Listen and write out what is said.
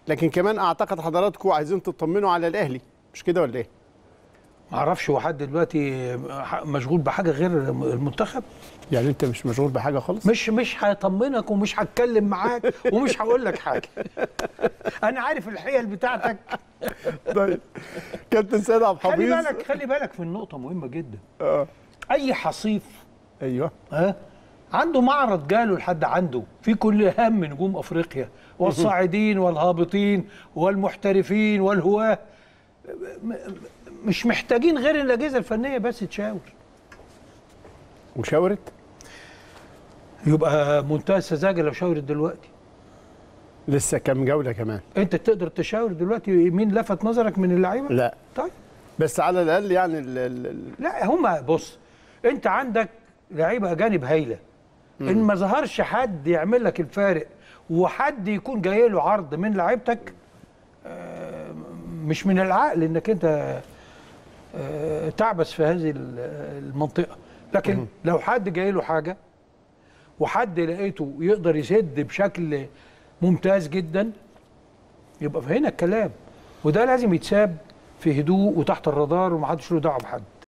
لكن كمان اعتقد حضراتكم عايزين تطمنوا على الاهلي مش كده ولا ايه ما اعرفش هو حد دلوقتي مشغول بحاجه غير المنتخب يعني انت مش مشغول بحاجه خالص مش مش هطمنك ومش هتكلم معاك ومش هقول لك حاجه انا عارف الحيل بتاعتك طيب كابتن سيد عبد خلي الحفيظ بالك خلي بالك في النقطه مهمه جدا اه اي حصيف ايوه ها عنده معرض جاله لحد عنده في كل هم نجوم افريقيا والصاعدين والهابطين والمحترفين والهواه م- مش محتاجين غير الاجهزه الفنيه بس تشاور وشاورت يبقى منتهى السذاجه لو شاورت دلوقتي لسه كام جوله كمان انت تقدر تشاور دلوقتي مين لفت نظرك من اللعيبه لا طيب بس على الاقل يعني ال ال ال لا هما بص انت عندك لعيبه اجانب هايله ان ما ظهرش حد يعمل لك الفارق وحد يكون جاي له عرض من لعيبتك آه، مش من العقل انك انت آه، تعبس في هذه ال- المنطقه لكن لو حد جاي له حاجه وحد لقيته يقدر يسد بشكل ممتاز جدا يبقى هنا الكلام وده لازم يتساب في هدوء وتحت الرادار ومحدش له دعوه بحد